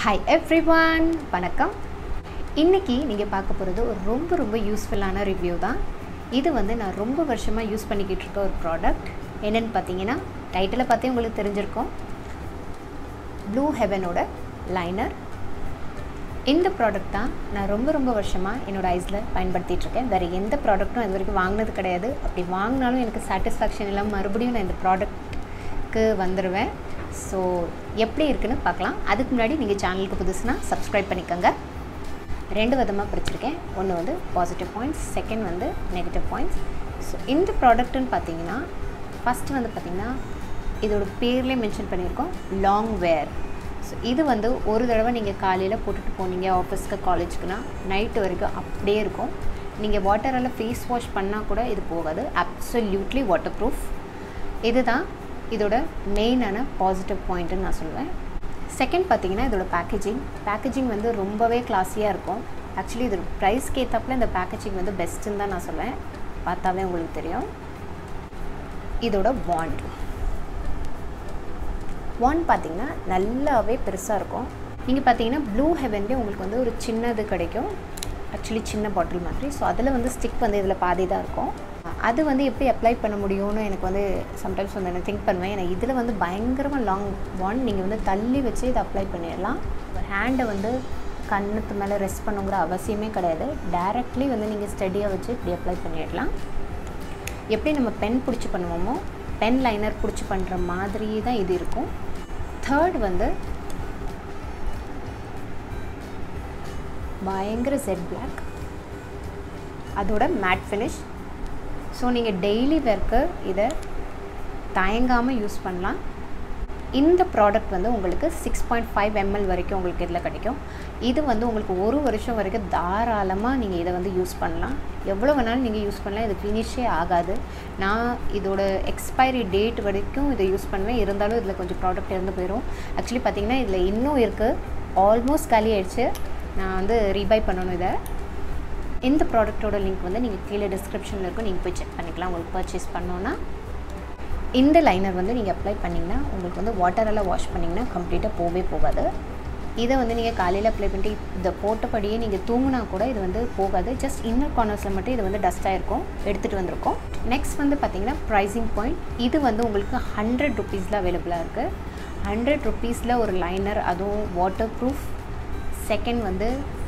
hi everyone வணக்கம் இன்றைக்கி நீங்கள் பார்க்க போகிறது ஒரு ரொம்ப ரொம்ப யூஸ்ஃபுல்லான ரிவ்யூ தான் இது வந்து நான் ரொம்ப வருஷமாக யூஸ் பண்ணிக்கிட்டு இருக்க ஒரு ப்ராடக்ட் என்னென்னு பார்த்தீங்கன்னா டைட்டிலை பார்த்தே உங்களுக்கு தெரிஞ்சிருக்கும் ப்ளூ ஹெவனோட லைனர் இந்த ப்ராடக்ட் தான் நான் ரொம்ப ரொம்ப வருஷமாக என்னோடய ஐஸில் பயன்படுத்திகிட்டு இருக்கேன் வேறு எந்த ப்ராடக்ட்டும் இது வரைக்கும் வாங்கினது கிடையாது அப்படி வாங்கினாலும் எனக்கு சாட்டிஸ்ஃபேக்ஷன் இல்லாமல் மறுபடியும் நான் இந்த ப்ராடக்ட்க்கு வந்துடுவேன் ஸோ எப்படி இருக்குன்னு பார்க்கலாம் அதுக்கு முன்னாடி நீங்கள் சேனலுக்கு புதுசுனா சப்ஸ்கிரைப் பண்ணிக்கோங்க ரெண்டு விதமாக பிரிச்சிருக்கேன் ஒன்று வந்து பாசிட்டிவ் பாயிண்ட்ஸ் செகண்ட் வந்து நெகட்டிவ் பாயிண்ட்ஸ் ஸோ இந்த ப்ராடக்ட்டுன்னு பார்த்தீங்கன்னா ஃபஸ்ட்டு வந்து பார்த்திங்கன்னா இதோட பேர்லேயே மென்ஷன் பண்ணியிருக்கோம் லாங் வேர் ஸோ இது வந்து ஒரு தடவை நீங்கள் காலையில் போட்டுட்டு போனீங்க ஆஃபீஸ்க்கு காலேஜுக்குனா நைட்டு வரைக்கும் அப்படியே இருக்கும் நீங்கள் வாட்டரால் ஃபேஸ் வாஷ் பண்ணால் கூட இது போகாது அப்சல்யூட்லி வாட்டர் ப்ரூஃப் இதுதான் இதோட மெயினான பாசிட்டிவ் பாயிண்ட்டுன்னு நான் சொல்லுவேன் செகண்ட் பார்த்தீங்கன்னா இதோட பேக்கேஜிங் பேக்கேஜிங் வந்து ரொம்பவே கிளாஸியாக இருக்கும் ஆக்சுவலி இதோட ப்ரைஸ்க்கு ஏற்றப்பில் இந்த பேக்கேஜிங் வந்து பெஸ்ட்டுன்னு தான் நான் சொல்லுவேன் பார்த்தாவே உங்களுக்கு தெரியும் இதோட வாண்ட் வாண்ட் பார்த்தீங்கன்னா நல்லாவே பெருசாக இருக்கும் நீங்கள் பார்த்தீங்கன்னா ப்ளூ ஹெவன்லேயே உங்களுக்கு வந்து ஒரு சின்னது கிடைக்கும் ஆக்சுவலி சின்ன பாட்டில் மாதிரி ஸோ அதில் வந்து ஸ்டிக் வந்து இதில் பாதி தான் இருக்கும் அது வந்து எப்படி அப்ளை பண்ண முடியும்னு எனக்கு வந்து சம்டைம்ஸ் வந்து எனக்கு திங்க் பண்ணுவேன் ஏன்னா இதில் வந்து பயங்கரமாக லாங் வாண்ட் நீங்கள் வந்து தள்ளி வச்சு இதை அப்ளை பண்ணிடலாம் ஹேண்டை வந்து கண்ணுக்கு மேலே ரெஸ்ட் பண்ணுங்கிற அவசியமே கிடையாது டேரெக்ட்லி வந்து நீங்கள் ஸ்டடியாக வச்சு இப்படி அப்ளை பண்ணிடலாம் எப்படி நம்ம பென் பிடிச்சி பண்ணுவோமோ பென் லைனர் பிடிச்சி பண்ணுற மாதிரி தான் இது இருக்கும் தேர்ட் வந்து பயங்கர ஜெட் பிளாக் அதோட மேட் ஃபினிஷ் ஸோ நீங்கள் டெய்லி வேர்க்கு இதை தயங்காமல் யூஸ் பண்ணலாம் இந்த ப்ராடக்ட் வந்து உங்களுக்கு சிக்ஸ் பாயிண்ட் ஃபைவ் எம்எல் வரைக்கும் உங்களுக்கு இதில் கிடைக்கும் இது வந்து உங்களுக்கு ஒரு வருஷம் வரைக்கும் தாராளமாக நீங்கள் இதை வந்து யூஸ் பண்ணலாம் எவ்வளோ வேணாலும் நீங்கள் யூஸ் பண்ணலாம் இது ஃபினிஷே ஆகாது நான் இதோட எக்ஸ்பைரி டேட் வரைக்கும் இதை யூஸ் பண்ணுவேன் இருந்தாலும் இதில் கொஞ்சம் ப்ராடக்ட் இருந்து போயிடும் ஆக்சுவலி பார்த்திங்கன்னா இதில் இன்னும் இருக்குது ஆல்மோஸ்ட் காலி ஆயிடுச்சு நான் வந்து ரீபை பண்ணணும் இதை இந்த ப்ராடக்ட்டோட லிங்க் வந்து நீங்கள் கீழே டிஸ்கிரிப்ஷனில் இருக்கும் நீங்கள் போய் செக் பண்ணிக்கலாம் உங்களுக்கு பர்ச்சேஸ் பண்ணோன்னா இந்த லைனர் வந்து நீங்கள் அப்ளை பண்ணிங்கன்னா உங்களுக்கு வந்து வாட்டரெல்லாம் வாஷ் பண்ணிங்கன்னா கம்ப்ளீட்டாக போகவே போகாது இதை வந்து நீங்கள் காலையில் அப்ளை பண்ணிட்டு இதை போட்டபடியே நீங்கள் தூங்கினா கூட இது வந்து போகாது ஜஸ்ட் இன்னர் கார்னர்ஸில் மட்டும் இது வந்து டஸ்ட்டாக இருக்கும் எடுத்துகிட்டு வந்திருக்கோம் நெக்ஸ்ட் வந்து பார்த்திங்கன்னா ப்ரைஸிங் பாயிண்ட் இது வந்து உங்களுக்கு ஹண்ட்ரட் ருபீஸில் அவைலபிளாக இருக்குது ஹண்ட்ரட் ருபீஸில் ஒரு லைனர் அதுவும் வாட்டர் ப்ரூஃப் செகண்ட் வந்து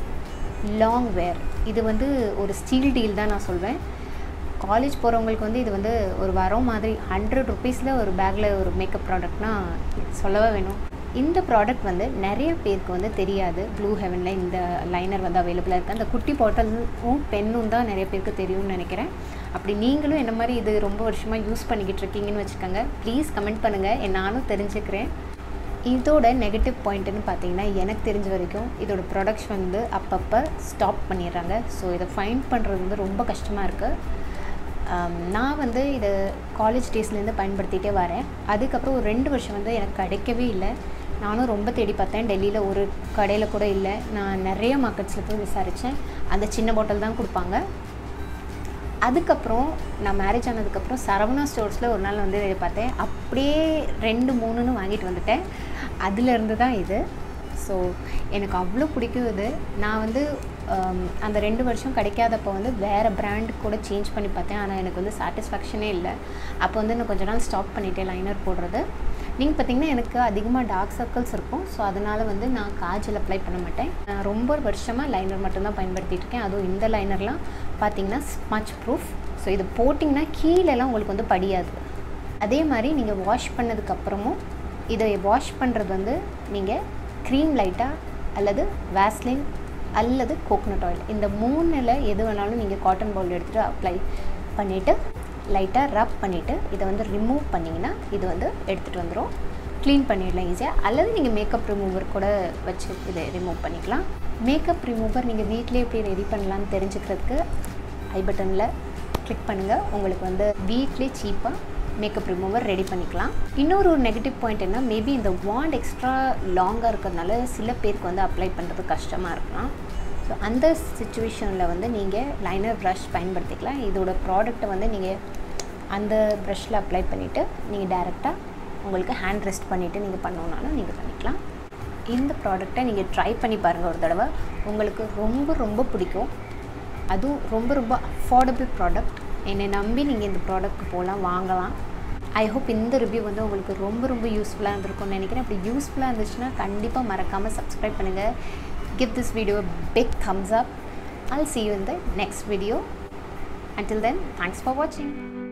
லாங் வேர் இது வந்து ஒரு ஸ்டீல் டீல் தான் நான் சொல்வேன் காலேஜ் போகிறவங்களுக்கு வந்து இது வந்து ஒரு வரம் மாதிரி ஹண்ட்ரட் ருபீஸில் ஒரு பேக்கில் ஒரு மேக்கப் ப்ராடக்ட்னால் சொல்லவே வேணும் இந்த ப்ராடக்ட் வந்து நிறைய பேருக்கு வந்து தெரியாது ப்ளூ ஹெவனில் இந்த லைனர் வந்து அவைலபிளாக இருக்குது அந்த குட்டி பாட்டிலும் பென்னும் தான் நிறைய பேருக்கு தெரியும்னு நினைக்கிறேன் அப்படி நீங்களும் என்ன மாதிரி இது ரொம்ப வருஷமாக யூஸ் பண்ணிக்கிட்டு இருக்கீங்கன்னு வச்சுக்கோங்க ப்ளீஸ் கமெண்ட் பண்ணுங்கள் நானும் தெரிஞ்சுக்கிறேன் இதோட நெகட்டிவ் பாயிண்ட்டுன்னு பார்த்தீங்கன்னா எனக்கு தெரிஞ்ச வரைக்கும் இதோட ப்ரொடக்ஷன் வந்து அப்பப்போ ஸ்டாப் பண்ணிடுறாங்க ஸோ இதை ஃபைண்ட் பண்ணுறது வந்து ரொம்ப கஷ்டமாக இருக்குது நான் வந்து இதை காலேஜ் டேஸ்லேருந்து பயன்படுத்திகிட்டே வரேன் அதுக்கப்புறம் ஒரு ரெண்டு வருஷம் வந்து எனக்கு கிடைக்கவே இல்லை நானும் ரொம்ப தேடி பார்த்தேன் டெல்லியில் ஒரு கடையில் கூட இல்லை நான் நிறைய மார்க்கெட்ஸில் போய் விசாரித்தேன் அந்த சின்ன பாட்டில் தான் கொடுப்பாங்க அதுக்கப்புறம் நான் மேரேஜ் ஆனதுக்கப்புறம் சரவணா ஸ்டோர்ஸில் ஒரு நாள் வந்து இதை பார்த்தேன் அப்படியே ரெண்டு மூணுன்னு வாங்கிட்டு வந்துட்டேன் அதுலேருந்து தான் இது ஸோ எனக்கு அவ்வளோ பிடிக்கும் இது நான் வந்து அந்த ரெண்டு வருஷம் கிடைக்காதப்போ வந்து வேறு பிராண்ட் கூட சேஞ்ச் பண்ணி பார்த்தேன் ஆனால் எனக்கு வந்து சாட்டிஸ்ஃபேக்ஷனே இல்லை அப்போ வந்து நான் கொஞ்ச நாள் ஸ்டாப் பண்ணிட்டேன் லைனர் போடுறது நீங்கள் பார்த்தீங்கன்னா எனக்கு அதிகமாக டார்க் சர்க்கிள்ஸ் இருக்கும் ஸோ அதனால் வந்து நான் காஜல் அப்ளை பண்ண மாட்டேன் நான் ரொம்ப வருஷமாக லைனர் மட்டும்தான் பயன்படுத்திகிட்டு இருக்கேன் அதுவும் இந்த லைனர்லாம் பார்த்தீங்கன்னா ஸ்மச் ப்ரூஃப் ஸோ இது போட்டிங்கன்னா கீழெல்லாம் உங்களுக்கு வந்து படியாது அதே மாதிரி நீங்கள் வாஷ் பண்ணதுக்கப்புறமும் இதை வாஷ் பண்ணுறது வந்து நீங்கள் க்ரீம் லைட்டாக அல்லது வேஸ்லின் அல்லது கோகனட் ஆயில் இந்த மூணில் எது வேணாலும் நீங்கள் காட்டன் பவுல் எடுத்துகிட்டு அப்ளை பண்ணிவிட்டு லைட்டாக ரப் பண்ணிவிட்டு இதை வந்து ரிமூவ் பண்ணிங்கன்னா இது வந்து எடுத்துகிட்டு வந்துடும் க்ளீன் பண்ணிடலாம் ஈஸியாக அல்லது நீங்கள் மேக்கப் ரிமூவர் கூட வச்சு இதை ரிமூவ் பண்ணிக்கலாம் மேக்கப் ரிமூவர் நீங்கள் வீட்டிலே எப்படி ரெடி பண்ணலான்னு தெரிஞ்சுக்கிறதுக்கு ஐ பட்டனில் கிளிக் பண்ணுங்கள் உங்களுக்கு வந்து வீட்லேயே சீப்பாக மேக்கப் ரிமூவர் ரெடி பண்ணிக்கலாம் இன்னொரு ஒரு நெகட்டிவ் பாயிண்ட் என்ன மேபி இந்த வாண்ட் எக்ஸ்ட்ரா லாங்காக இருக்கிறதுனால சில பேருக்கு வந்து அப்ளை பண்ணுறது கஷ்டமாக இருக்கலாம் ஸோ அந்த சுச்சுவேஷனில் வந்து நீங்கள் லைனர் ப்ரஷ் பயன்படுத்திக்கலாம் இதோட ப்ராடக்ட்டை வந்து நீங்கள் அந்த ப்ரஷில் அப்ளை பண்ணிவிட்டு நீங்கள் டேரெக்டாக உங்களுக்கு ஹேண்ட் ரெஸ்ட் பண்ணிவிட்டு நீங்கள் பண்ணோன்னாலும் நீங்கள் பண்ணிக்கலாம் இந்த ப்ராடக்டை நீங்கள் ட்ரை பண்ணி பாருங்கள் ஒரு தடவை உங்களுக்கு ரொம்ப ரொம்ப பிடிக்கும் அதுவும் ரொம்ப ரொம்ப அஃபோர்டபுள் ப்ராடக்ட் என்னை நம்பி நீங்கள் இந்த ப்ராடக்ட்க்கு போகலாம் வாங்கலாம் ஐ ஹோப் இந்த ரிவ்யூ வந்து உங்களுக்கு ரொம்ப ரொம்ப யூஸ்ஃபுல்லாக இருந்திருக்கும்னு நினைக்கிறேன் அப்படி யூஸ்ஃபுல்லாக இருந்துச்சுன்னா கண்டிப்பாக மறக்காமல் சப்ஸ்கிரைப் பண்ணுங்கள் give this video a big thumbs up i'll see you in the next video until then thanks for watching